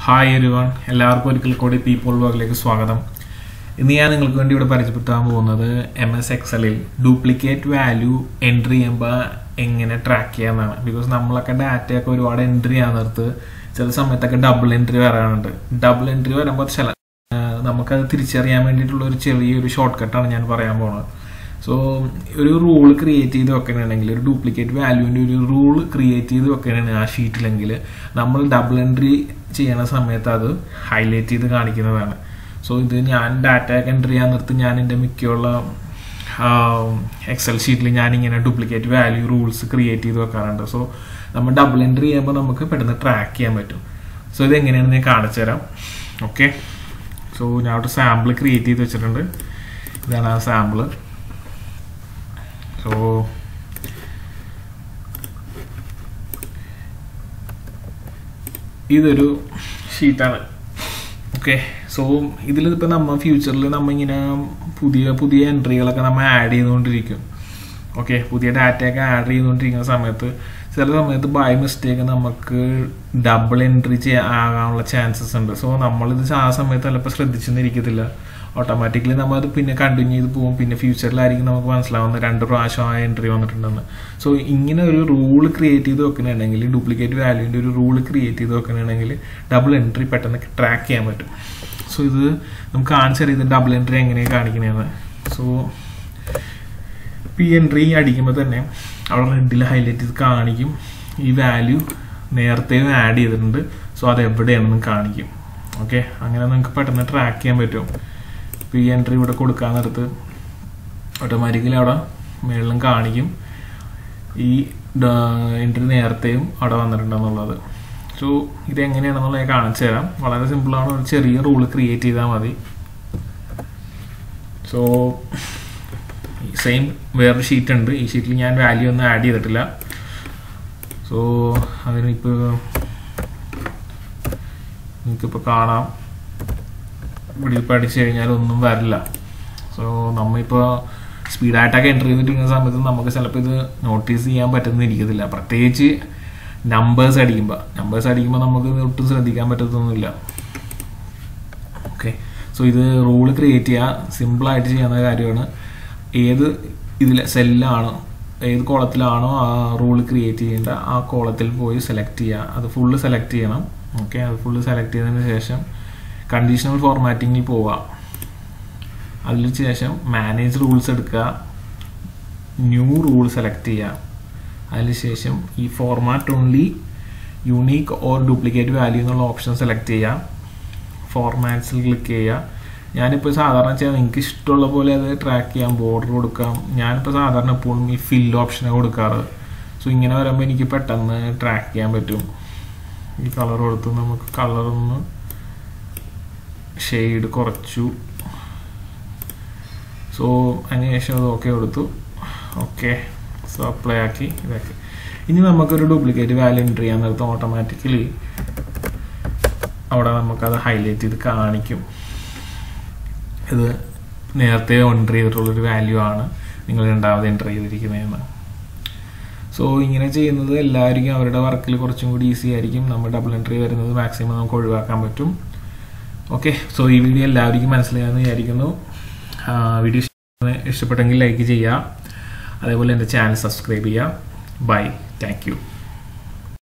hi everyone എല്ലാവർക്കും ഒരിക്കൽ കൂടി പീപ്പിൾ വർക്കിലേക്ക് സ്വാഗതം ഇന്ന് ഞാൻ നിങ്ങൾക്ക് വേണ്ടി ഇവിടെ പരിചയപ്പെടുത്താൻ പോകുന്നത് എം എസ് എക്സലിൽ ഡ്യൂപ്ലിക്കേറ്റ് വാല്യൂ എൻട്രി ചെയ്യുമ്പോൾ എങ്ങനെ ട്രാക്ക് ചെയ്യാമെന്നാണ് ബിക്കോസ് നമ്മളൊക്കെ ഡാറ്റയൊക്കെ ഒരുപാട് എൻട്രി ചെയ്യാൻ നിർത്ത് ചില സമയത്തൊക്കെ ഡബിൾ എൻട്രി വരാനുണ്ട് ഡബിൾ എൻട്രി വരുമ്പോൾ ചില ആ, നമുക്കത് തിരിച്ചറിയാൻ വേണ്ടിയിട്ടുള്ള ഒരു ചെറിയൊരു ഷോർട്ട് കട്ടാണ് ഞാൻ പറയാൻ പോകുന്നത് സോ ഒരു റൂൾ ക്രിയേറ്റ് ചെയ്ത് വെക്കണമെങ്കിൽ ഒരു ഡ്യൂപ്ലിക്കേറ്റ് വാല്യൂവിൻ്റെ ഒരു റൂൾ ക്രിയേറ്റ് ചെയ്ത് വെക്കണമെങ്കിൽ ആ ഷീറ്റിലെങ്കിൽ നമ്മൾ ഡബിൾ എൻട്രി ചെയ്യണ സമയത്ത് അത് ഹൈലൈറ്റ് ചെയ്ത് കാണിക്കുന്നതാണ് സോ ഇത് ഞാൻ ഡാറ്റ ഒക്കെ എൻട്രി ചെയ്യാൻ നിർത്തി ഞാൻ എൻ്റെ മിക്കുള്ള എക്സൽ ഷീറ്റിൽ ഞാനിങ്ങനെ ഡ്യൂപ്ലിക്കേറ്റ് വാല്യൂ റൂൾസ് ക്രിയേറ്റ് ചെയ്ത് വെക്കാറുണ്ട് സോ നമ്മൾ ഡബിൾ എൻട്രി ചെയ്യുമ്പോൾ നമുക്ക് പെട്ടെന്ന് ട്രാക്ക് ചെയ്യാൻ പറ്റും സോ ഇത് എങ്ങനെയാണെന്ന് ഞാൻ കാണിച്ചു തരാം ഓക്കെ സോ ഞാൻ ഒരു സാമ്പിൾ ക്രിയേറ്റ് ചെയ്ത് വെച്ചിട്ടുണ്ട് ഇതാണ് ആ സാമ്പിള് സോ ഇതൊരു ഷീറ്റാണ് ഓക്കെ സോ ഇതിൽ ഇപ്പം നമ്മൾ ഫ്യൂച്ചറിൽ നമ്മ ഇങ്ങനെ പുതിയ പുതിയ എൻട്രികളൊക്കെ നമ്മൾ ആഡ് ചെയ്തുകൊണ്ടിരിക്കും ഓക്കെ പുതിയ ഡാറ്റയൊക്കെ ആഡ് ചെയ്തുകൊണ്ടിരിക്കുന്ന സമയത്ത് ചില സമയത്ത് ബൈ മിസ്റ്റേക്ക് നമുക്ക് ഡബിൾ എൻട്രി ചെയ്യാൻ ആകാനുള്ള ചാൻസസ് ഉണ്ട് സോ നമ്മളിത് ആ സമയത്ത് ചിലപ്പോൾ ശ്രദ്ധിച്ചെന്നിരിക്കത്തില്ല ഓട്ടോമാറ്റിക്കലി നമ്മൾ അത് പിന്നെ കണ്ടിന്യൂ ചെയ്ത് പോകും പിന്നെ ഫ്യൂച്ചറിലായിരിക്കും നമുക്ക് മനസ്സിലാവുന്നത് രണ്ട് പ്രാവശ്യം ആ എൻട്രി വന്നിട്ടുണ്ടെന്ന് സോ ഇങ്ങനെ ഒരു റൂൾ ക്രിയേറ്റ് ചെയ്ത് വെക്കണമെങ്കിൽ ഡ്യൂപ്ലിക്കേറ്റ് വാല്യൂവിൻ്റെ ഒരു റൂൾ ക്രിയേറ്റ് ചെയ്ത് വെക്കണമെങ്കിൽ ഡബിൾ എൻട്രി പെട്ടെന്ന് ട്രാക്ക് ചെയ്യാൻ പറ്റും സോ ഇത് നമുക്ക് കാണിച്ചറിയാം ഇത് ഡബിൾ എൻട്രി എങ്ങനെയാണ് കാണിക്കണേന്ന് സോ പി എൻട്രി അടിക്കുമ്പോൾ തന്നെ അവിടെ റെഡിൽ ഹൈലൈറ്റ് ചെയ്ത് കാണിക്കും ഈ വാല്യൂ നേരത്തെ ആഡ് ചെയ്തിട്ടുണ്ട് സോ അത് എവിടെയാണെന്ന് കാണിക്കും ഓക്കെ അങ്ങനെ നിങ്ങൾക്ക് പെട്ടെന്ന് ട്രാക്ക് ചെയ്യാൻ പറ്റും പി എൻട്രി ഇവിടെ കൊടുക്കാൻ നേരത്ത് ഓട്ടോമാറ്റിക്കലി അവിടെ മേളിലും കാണിക്കും ഈ എൻട്രി നേരത്തെയും അവിടെ വന്നിട്ടുണ്ടെന്നുള്ളത് സോ ഇത് എങ്ങനെയാണെന്നുള്ളത് ഞാൻ കാണിച്ചു തരാം വളരെ സിമ്പിളാണ് ഒരു ചെറിയ റൂൾ ക്രിയേറ്റ് ചെയ്താൽ മതി സോ സെയിം വേറൊരു ഷീറ്റ് ഉണ്ട് ഈ ഷീറ്റിൽ ഞാൻ വാല്യൂ ഒന്നും ആഡ് ചെയ്തിട്ടില്ല സോ അതിനിപ്പോൾ നിങ്ങൾക്കിപ്പോൾ കാണാം ഇവിടെ ഇപ്പോൾ അടിച്ചു കഴിഞ്ഞാൽ ഒന്നും വരില്ല സോ നമ്മളിപ്പോൾ സ്പീഡായിട്ടൊക്കെ എൻ്റർ ചെയ്തിട്ടിരിക്കുന്ന സമയത്ത് നമുക്ക് ചിലപ്പോൾ ഇത് നോട്ടീസ് ചെയ്യാൻ പറ്റുന്നിരിക്കത്തില്ല പ്രത്യേകിച്ച് നമ്പേഴ്സ് അടിക്കുമ്പോൾ നമ്പേഴ്സ് അടിക്കുമ്പോൾ നമുക്ക് ഇത് ഒട്ടും ശ്രദ്ധിക്കാൻ പറ്റത്തൊന്നുമില്ല ഓക്കെ സോ ഇത് റൂൾ ക്രിയേറ്റ് ചെയ്യുക സിമ്പിളായിട്ട് ചെയ്യുന്ന കാര്യമാണ് ഏത് ഇതിൽ സെല്ലാണോ ഏത് കോളത്തിലാണോ ആ റൂൾ ക്രിയേറ്റ് ചെയ്യേണ്ട ആ കോളത്തിൽ പോയി സെലക്ട് ചെയ്യുക അത് ഫുള്ള് സെലക്ട് ചെയ്യണം ഓക്കെ അത് ഫുള്ള് സെലക്ട് ചെയ്തതിന് ശേഷം കണ്ടീഷണൽ ഫോർമാറ്റിങ്ങിൽ പോവുക അതിന് ശേഷം മാനേജ് റൂൾസ് എടുക്കുക ന്യൂ റൂൾ സെലക്ട് ചെയ്യുക അതിനുശേഷം ഈ format only unique or duplicate value എന്നുള്ള ഓപ്ഷൻ സെലക്ട് ചെയ്യുക ഫോർമാറ്റ്സിൽ ക്ലിക്ക് ചെയ്യുക ഞാനിപ്പോൾ സാധാരണ ചെയ്യാൻ നിങ്ങൾക്ക് ഇഷ്ടമുള്ള പോലെ അത് ട്രാക്ക് ചെയ്യാം ബോർഡർ കൊടുക്കാം ഞാനിപ്പോൾ സാധാരണ എപ്പോഴും ഈ ഫിൽ ഓപ്ഷനെ കൊടുക്കാറ് സോ ഇങ്ങനെ വരുമ്പോൾ എനിക്ക് പെട്ടെന്ന് ട്രാക്ക് ചെയ്യാൻ പറ്റും ഈ കളർ കൊടുത്ത് നമുക്ക് കളറൊന്ന് ഷെയ്ഡ് കുറച്ചു സോ അതിനുശേഷം അത് ഓക്കെ കൊടുത്തു ഓക്കെ സോ അപ്ലൈ ആക്കി ഇതാക്കി ഇനി നമുക്കൊരു ഡ്യൂപ്ലിക്കേറ്റ് വാല്യൂ എൻട്രി ചെയ്യാൻ നേരത്തെ ഓട്ടോമാറ്റിക്കലി അവിടെ നമുക്കത് ഹൈലൈറ്റ് ചെയ്ത് കാണിക്കും ഇത് നേരത്തെ എൻട്രി ചെയ്തിട്ടുള്ളൊരു വാല്യൂ ആണ് നിങ്ങൾ രണ്ടാമത് എൻട്രി ചെയ്തിരിക്കുന്നതെന്ന് സോ ഇങ്ങനെ ചെയ്യുന്നത് എല്ലാവർക്കും അവരുടെ വർക്കിൽ കുറച്ചും കൂടി ഈസി ആയിരിക്കും നമ്മൾ ഡബിൾ എൻട്രി വരുന്നത് മാക്സിമം നമുക്ക് ഒഴിവാക്കാൻ പറ്റും ഓക്കെ സോ ഈ വീഡിയോ എല്ലാവർക്കും മനസ്സിലായെന്ന് വിചാരിക്കുന്നു വീഡിയോ ഇഷ്ടപ്പെട്ടെങ്കിൽ ലൈക്ക് ചെയ്യുക അതേപോലെ എൻ്റെ ചാനൽ സബ്സ്ക്രൈബ് ചെയ്യുക ബൈ താങ്ക് യു